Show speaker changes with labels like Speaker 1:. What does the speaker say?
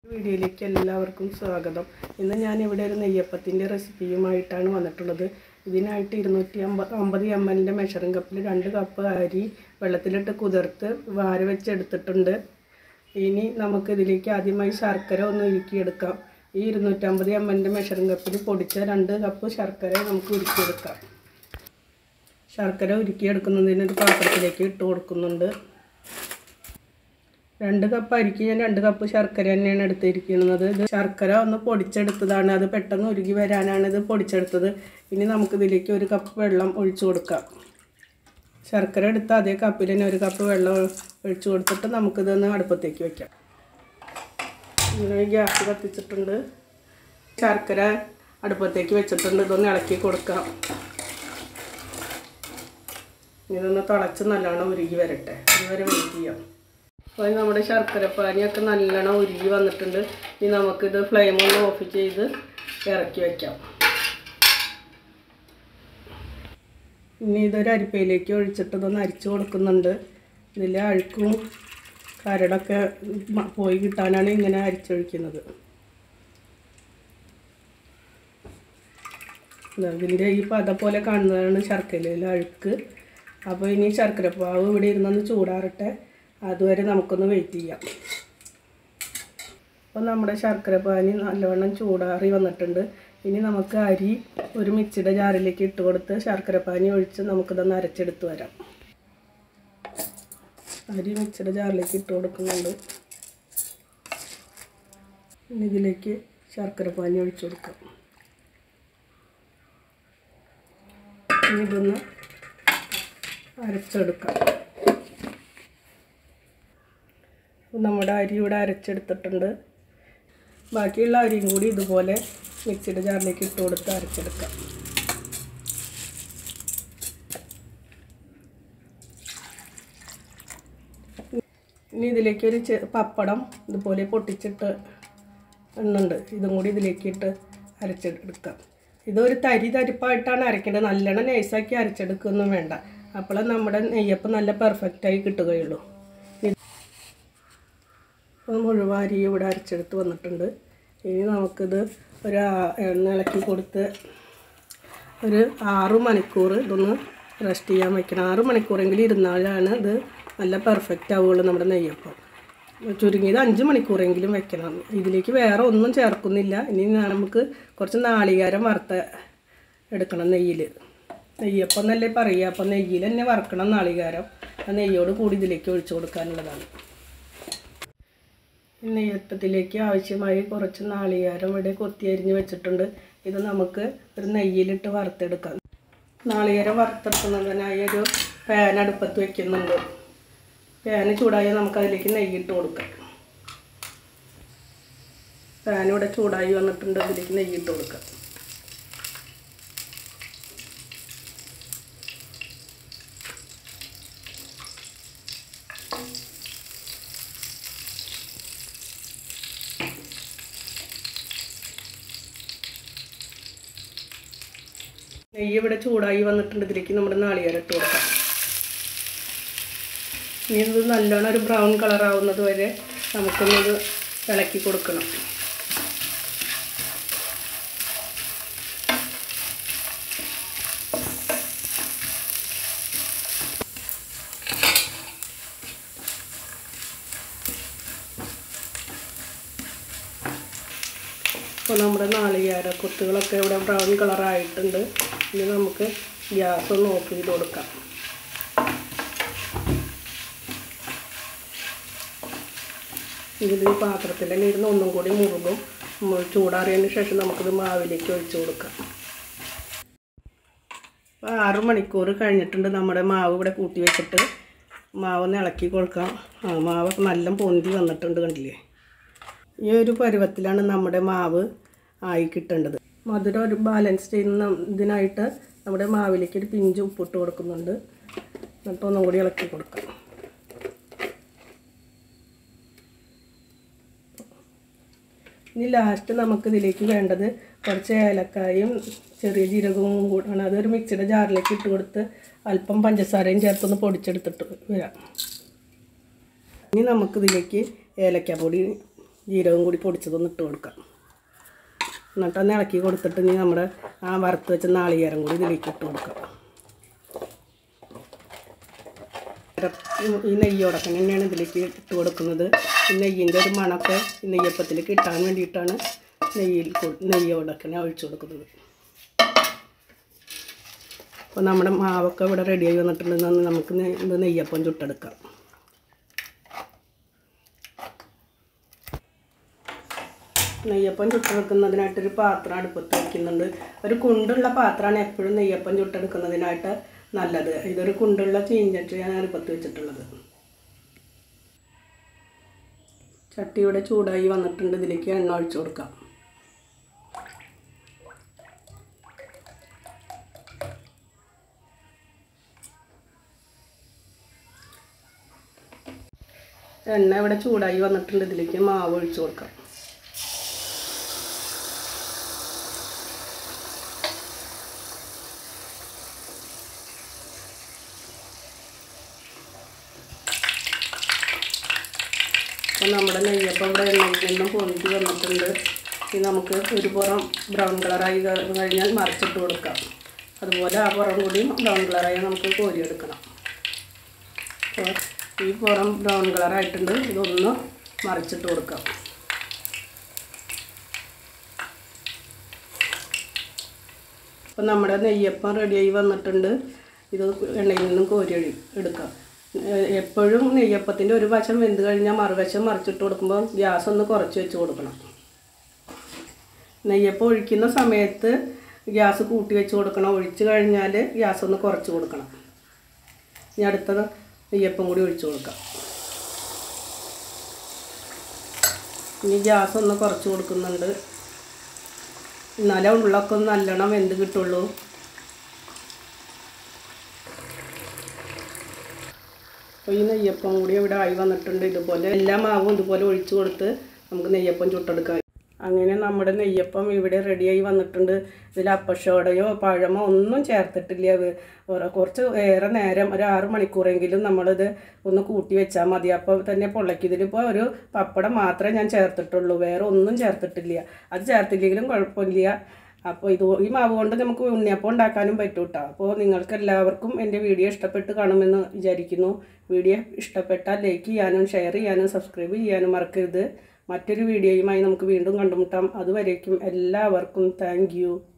Speaker 1: വീഡിയോയിലേക്ക് എല്ലാവർക്കും സ്വാഗതം ഇന്ന് ഞാൻ ഇവിടെ ഒരു നെയ്യപ്പത്തിൻ്റെ റെസിപ്പിയുമായിട്ടാണ് വന്നിട്ടുള്ളത് ഇതിനായിട്ട് ഇരുന്നൂറ്റി അമ്പത് അമ്പത് എം എല്ലിൻ്റെ മെഷറിംഗ് കപ്പിൽ രണ്ട് കപ്പ് അരി വെള്ളത്തിലിട്ട് കുതിർത്ത് വാര വെച്ചെടുത്തിട്ടുണ്ട് ഇനി നമുക്ക് ഇതിലേക്ക് ആദ്യമായി ശർക്കര ഒന്ന് ഉരുക്കിയെടുക്കാം ഈ ഇരുന്നൂറ്റമ്പത് എം എല്ലിൻ്റെ മെഷറിംഗ് കപ്പിൽ പൊടിച്ച രണ്ട് കപ്പ് ശർക്കര നമുക്ക് ഉരുക്കിയെടുക്കാം ശർക്കര ഉരുക്കിയെടുക്കുന്നതിന് ഒരു പാത്രത്തിലേക്ക് ഇട്ട് കൊടുക്കുന്നുണ്ട് രണ്ട് കപ്പ് അരിക്ക് ഞാൻ രണ്ട് കപ്പ് ശർക്കര തന്നെയാണ് എടുത്തിരിക്കുന്നത് ഇത് ശർക്കര ഒന്ന് പൊടിച്ചെടുത്തതാണ് അത് പെട്ടെന്ന് ഉരുകി വരാനാണ് ഇത് പൊടിച്ചെടുത്തത് ഇനി നമുക്കിതിലേക്ക് ഒരു കപ്പ് വെള്ളം ഒഴിച്ചു കൊടുക്കാം ശർക്കര എടുത്ത അതേ കപ്പിൽ തന്നെ ഒരു കപ്പ് വെള്ളം ഒഴിച്ചു കൊടുത്തിട്ട് നമുക്കിതൊന്ന് അടുപ്പത്തേക്ക് വെക്കാം ഇങ്ങനെ ഗ്യാസ് കത്തിച്ചിട്ടുണ്ട് ശർക്കര അടുപ്പത്തേക്ക് വെച്ചിട്ടുണ്ട് ഇതൊന്ന് ഇളക്കി കൊടുക്കാം ഇതൊന്ന് തിളച്ച് നല്ലോണം ഉരുകി വരട്ടെ ഇതുവരെ വെയിറ്റ് ചെയ്യാം അപ്പോൾ നമ്മുടെ ശർക്കരപ്പാനിയൊക്കെ നല്ലോണം ഉരുകി വന്നിട്ടുണ്ട് ഇനി നമുക്കിത് ഫ്ലെയിം ഒന്ന് ഓഫ് ചെയ്ത് ഇറക്കി വയ്ക്കാം ഇനി ഇതൊരു അരിപ്പയിലേക്ക് ഒഴിച്ചിട്ട് ഇതൊന്ന് അരിച്ചു കൊടുക്കുന്നുണ്ട് ഇതിലെ അഴുക്കും കരടൊക്കെ മ- പോയി കിട്ടാനാണ് ഇങ്ങനെ അരിച്ചൊഴിക്കുന്നത് ഇതാ ഇതിൻ്റെ ഈ പത പോലെ കാണുന്നതാണ് ശർക്കരയിലെ അഴുക്ക് അപ്പോൾ ഇനി ശർക്കരപ്പാവ് ഇവിടെ ഇരുന്നൊന്ന് ചൂടാറട്ടെ അതുവരെ നമുക്കൊന്ന് വെയിറ്റ് ചെയ്യാം അപ്പോൾ നമ്മുടെ ശർക്കരപ്പാനി നല്ലവണ്ണം ചൂടാറി വന്നിട്ടുണ്ട് ഇനി നമുക്ക് അരി ഒരു മിക്സിയുടെ ജാറിലേക്ക് ഇട്ട് കൊടുത്ത് ശർക്കരപ്പാനി ഒഴിച്ച് നമുക്കിതൊന്ന് അരച്ചെടുത്ത് വരാം അരി മിക്സിയുടെ ജാറിലേക്ക് ഇട്ട് കൊടുക്കുന്നുണ്ട് ഇനി ഇതിലേക്ക് ശർക്കരപ്പാനി ഒഴിച്ചു കൊടുക്കാം ഇനി ഇതൊന്ന് അരച്ചെടുക്കാം അപ്പോൾ നമ്മുടെ അരി ഇവിടെ അരച്ചെടുത്തിട്ടുണ്ട് ബാക്കിയുള്ള അരിയും കൂടി ഇതുപോലെ മിക്സിയുടെ ജാറിലേക്ക് ഇട്ട് കൊടുത്ത് അരച്ചെടുക്കാം ഇനി ഇതിലേക്ക് ഒരു ചെ പപ്പടം ഇതുപോലെ പൊട്ടിച്ചിട്ട് എണ്ണുണ്ട് ഇതും കൂടി ഇതിലേക്ക് ഇട്ട് അരച്ചെടുക്കാം ഇതൊരു തരി തരിപ്പായിട്ടാണ് അരക്കേണ്ടത് നല്ലോണം നൈസാക്കി അരച്ചെടുക്കുകയൊന്നും വേണ്ട അപ്പോൾ നമ്മുടെ നെയ്യപ്പം നല്ല പെർഫെക്റ്റായി കിട്ടുകയുള്ളൂ അപ്പോൾ മുഴുവൻ അരി ഇവിടെ അരച്ചെടുത്ത് വന്നിട്ടുണ്ട് ഇനി നമുക്കിത് ഒരു ആ- എണ്ണ ഇളക്കി കൊടുത്ത് ഒരു ആറ് മണിക്കൂർ ഇതൊന്ന് റെസ്റ്റ് ചെയ്യാൻ വെക്കണം ആറ് മണിക്കൂറെങ്കിലും ഇരുന്നാലാണ് ഇത് നല്ല പെർഫെക്റ്റ് ആവുകയുള്ളൂ നമ്മുടെ നെയ്യപ്പം ചുരുങ്ങിയത് അഞ്ച് മണിക്കൂറെങ്കിലും വെക്കണം ഇതിലേക്ക് വേറെ ഒന്നും ചേർക്കുന്നില്ല ഇനി നമുക്ക് കുറച്ച് നാളികേരം വറുത്ത എടുക്കണം നെയ്യിൽ നെയ്യപ്പം എന്നല്ലേ പറയുക അപ്പം നെയ്യിൽ തന്നെ വറുക്കണം നാളികേരം ആ നെയ്യോട് കൂടി ഇതിലേക്ക് ഒഴിച്ചു കൊടുക്കാനുള്ളതാണ് നെയ്യപ്പത്തിലേക്ക് ആവശ്യമായി കുറച്ച് നാളികേരം ഇവിടെ കൊത്തി അരിഞ്ഞ് വെച്ചിട്ടുണ്ട് ഇത് നമുക്ക് ഒരു നെയ്യിലിട്ട് വറുത്തെടുക്കാം നാളികേരം വറുത്തെടുക്കുന്നതിനായി ഒരു പാൻ അടുപ്പത്ത് വെക്കുന്നുണ്ട് പാന് ചൂടായി നമുക്ക് അതിലേക്ക് നെയ്യിട്ട് കൊടുക്കാം പാൻ ഇവിടെ ചൂടായി വന്നിട്ടുണ്ട് അതിലേക്ക് നെയ്യിട്ട് കൊടുക്കാം നെയ്യ് ഇവിടെ ചൂടായി വന്നിട്ടുണ്ട് ഇതിലേക്ക് നമ്മുടെ നാളികേരം ഇട്ട് കൊടുക്കാം ഇനി ഇത് നല്ലോണം ഒരു ബ്രൗൺ കളർ ആവുന്നത് വരെ നമുക്കൊന്നത് ഇളക്കി കൊടുക്കണം അപ്പോൾ നമ്മുടെ നാളികേര കൊത്തുകളൊക്കെ ഇവിടെ ബ്രൗൺ കളറായിട്ടുണ്ട് ഇനി നമുക്ക് ഗ്യാസ് ഒന്ന് ഓഫ് ചെയ്ത് കൊടുക്കാം ഇതിൽ ഈ പാത്രത്തിൽ തന്നെ ഇരുന്ന് ഒന്നും കൂടി മുറുകും ഉം, ചൂടാറിയതിന് ശേഷം നമുക്കിത് മാവിലേക്ക് ഒഴിച്ച് കൊടുക്കാം അപ്പോൾ ആറ് മണിക്കൂർ കഴിഞ്ഞിട്ടുണ്ട് നമ്മുടെ മാവ് ഇവിടെ കൂട്ടി വെച്ചിട്ട് മാവ് ഒന്ന് ഇളക്കി കൊടുക്കാം ആ മാവൊക്കെ നല്ല പൊന്തി വന്നിട്ടുണ്ട് കണ്ടില്ലേ ഈ ഒരു പരുവത്തിലാണ് നമ്മുടെ മാവ് ആയി കിട്ടേണ്ടത് മധുരം ഒരു ബാലൻസ് ചെയ്യുന്ന ഇതിനായിട്ട് നമ്മുടെ മാവിലേക്ക് ഒരു പിഞ്ച് ഉപ്പിട്ട് കൊടുക്കുന്നുണ്ട് എന്നിട്ട് ഒന്നും കൂടി ഇളക്കി കൊടുക്കാം ഇനി ലാസ്റ്റ് നമുക്ക് ഇതിലേക്ക് വേണ്ടത് കുറച്ച് ഏലക്കായും ചെറിയ ജീരകവും കൂടാണ് അതൊരു മിക്സിയുടെ ജാറിലേക്ക് ഇട്ട് കൊടുത്ത് അല്പം പഞ്ചസാരയും ചേർത്തൊന്ന് പൊടിച്ചെടുത്തിട്ട് വരാം ഇനി നമുക്കിതിലേക്ക് ഏലക്കാപ്പൊടി ജീരകം കൂടി പൊടിച്ചതൊന്ന് ഇട്ട് കൊടുക്കാം എന്നിട്ട് ഒന്ന് ഇളക്കി കൊടുത്തിട്ട് ഇനി നമ്മുടെ ആ വറുത്ത് വെച്ച നാളികേരം കൂടി ഇതിലേക്ക് ഇട്ട് കൊടുക്കാം ഈ നെയ്യോടൊക്കെ തന്നെയാണ് ഇതിലേക്ക് ഇട്ട് കൊടുക്കുന്നത് ഈ നെയ്യിൻ്റെ ഒരു മണമൊക്കെ ഈ നെയ്യപ്പത്തിൽ കിട്ടാൻ വേണ്ടിയിട്ടാണ് നെയ്യിൽ കൊ- നെയ്യോടൊക്കെ ഒഴിച്ചു കൊടുക്കുന്നത് അപ്പോൾ നമ്മുടെ മാവൊക്കെ ഇവിടെ റെഡിയായി വന്നിട്ടുണ്ടെന്ന് നമുക്ക് നെ- ഇത് നെയ്യപ്പം ചുട്ടെടുക്കാം നെയ്യപ്പം ചുട്ടെടുക്കുന്നതിനായിട്ടൊരു പാത്രം അടുപ്പത്ത് വയ്ക്കുന്നുണ്ട് ഒരു കുണ്ടുള്ള പാത്രമാണ് എപ്പോഴും നെയ്യപ്പം ചുട്ടെടുക്കുന്നതിനായിട്ട് നല്ലത് ഇതൊരു കുണ്ടുള്ള ചീഞ്ചട്ടിയാണ് അടുപ്പത്ത് വെച്ചിട്ടുള്ളത് ചട്ടിയുടെ ചൂടായി വന്നിട്ടുണ്ട് ഇതിലേക്ക് എണ്ണ ഒഴിച്ചു കൊടുക്കാം എണ്ണ ഇവിടെ ചൂടായി വന്നിട്ടുണ്ട് ഇതിലേക്ക് മാവ് ഒഴിച്ചു കൊടുക്കാം അപ്പോൾ നമ്മുടെ നെയ്യപ്പം ഇവിടെ എണ്ണയിൽ നിന്നും പൊന്തി വന്നിട്ടുണ്ട് ഇനി നമുക്ക് ഒരു പുറം ബ്രൗൺ കളറായി ക- കഴിഞ്ഞാൽ മറിച്ചിട്ട് കൊടുക്കാം അതുപോലെ ആ പുറം കൂടി ബ്രൗൺ കളറായി നമുക്ക് കോരിയെടുക്കണം അപ്പോൾ ഈ പുറം ബ്രൗൺ കളറായിട്ടുണ്ട് ഇതൊന്ന് മറിച്ചിട്ട് കൊടുക്കാം അപ്പോൾ നമ്മുടെ നെയ്യപ്പം റെഡിയായി വന്നിട്ടുണ്ട് ഇത് എണ്ണയിൽ നിന്നും കോരി എടു- എടുക്കാം ഏഹ് എപ്പോഴും നെയ്യപ്പത്തിൻ്റെ ഒരു വശം വെന്ത് കഴിഞ്ഞാൽ മറുവശം മറിച്ചിട്ട് കൊടുക്കുമ്പോൾ ഗ്യാസ് ഒന്ന് കുറച്ച് വെച്ച് കൊടുക്കണം നെയ്യപ്പം ഒഴിക്കുന്ന സമയത്ത് ഗ്യാസ് കൂട്ടി വെച്ച് കൊടുക്കണം ഒഴിച്ച് കഴിഞ്ഞാൽ ഗ്യാസ് ഒന്ന് കുറച്ച് കൊടുക്കണം ഇനി അടുത്തത് നെയ്യപ്പം കൂടി ഒഴിച്ച് കൊടുക്കാം ഇനി ഗ്യാസ് ഒന്ന് കുറച്ച് കൊടുക്കുന്നുണ്ട് എന്നാലേ ഉള്ളൊക്കെ ഒന്ന് നല്ലോണം വെന്ത് കിട്ടുള്ളൂ അപ്പോൾ ഈ നെയ്യപ്പം കൂടി ഇവിടെ ആയി വന്നിട്ടുണ്ട് ഇതുപോലെ എല്ലാ മാവും ഇതുപോലെ ഒഴിച്ചു കൊടുത്ത് നമുക്ക് നെയ്യപ്പം ചുട്ടെടുക്കാം അങ്ങനെ നമ്മുടെ നെയ്യപ്പം ഇവിടെ റെഡിയായി വന്നിട്ടുണ്ട് ഇതിൽ അപ്പശോടയോ പഴമോ ഒന്നും ചേർത്തിട്ടില്ല അത് ഒരു- കുറച്ച് ഏറെ നേരം ഒരു ആറ് മണിക്കൂറെങ്കിലും നമ്മളിത് ഒന്ന് കൂട്ടി വെച്ചാൽ മതി അപ്പോൾ തന്നെ പൊള്ളയ്ക്ക് ഇതിലിപ്പോൾ ഒരു പപ്പടം മാത്രമേ ഞാൻ ചേർത്തിട്ടുള്ളൂ വേറെ ഒന്നും ചേർത്തിട്ടില്ല അത് ചേർത്തില്ലെങ്കിലും കുഴപ്പമില്ല അപ്പോൾ ഇത് ഈ മാവ് കൊണ്ട് നമുക്ക് ഉണ്ണിയപ്പം ഉണ്ടാക്കാനും പറ്റും കേട്ടോ അപ്പോൾ നിങ്ങൾക്ക് എല്ലാവർക്കും എൻ്റെ വീഡിയോ ഇഷ്ടപ്പെട്ട് കാണുമെന്ന് വിചാരിക്കുന്നു വീഡിയോ ഇഷ്ടപ്പെട്ടാൽ ലൈക്ക് ചെയ്യാനും ഷെയർ ചെയ്യാനും സബ്സ്ക്രൈബ് ചെയ്യാനും മറക്കരുത് മറ്റൊരു വീഡിയോയുമായി നമുക്ക് വീണ്ടും കണ്ടുമുട്ടാം അതുവരേക്കും എല്ലാവർക്കും താങ്ക്